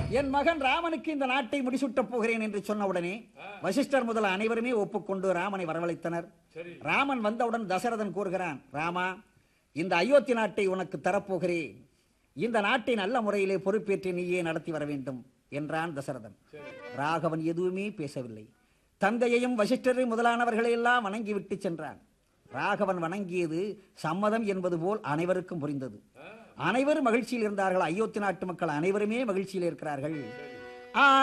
என் மகன் ராமனுக்கு இந்த நாட்டை முடிசூட்டப் போகிறேன் என்று சொன்ன உடனே வசிஷ்டர் முதல் அனைவருமே ஒப்புக்கொண்டு ராமனை வரவழைத்தனர் சரி ராமன் வந்தவுடன் தசரதன் கூறுகிறான் ராமா இந்த அயோத்தி நாட்டை உனக்கு தரப்போகிறேன் இந்த நாட்டை நல்ல முறையிலே பொறுப்பேற்று நீயே நடத்தி வர வேண்டும் என்றான் தசரதன் சரி ராகவன் எதுவுமே பேசவில்லை தந்தையையும் வசிஷ்டரை முதலானவர்களை எல்லாம் வணங்கிவிட்டு சென்றான் ராகவன் வணங்கியது சம்மதம் என்பது போல் அனைவருக்கும் புரிந்தது அனைவரும் மகிழ்ச்சியில் இருந்தார்கள் அயோத்தி நாட்டு மக்கள் அனைவருமே மகிழ்ச்சியில் இருக்கிறார்கள் ஆ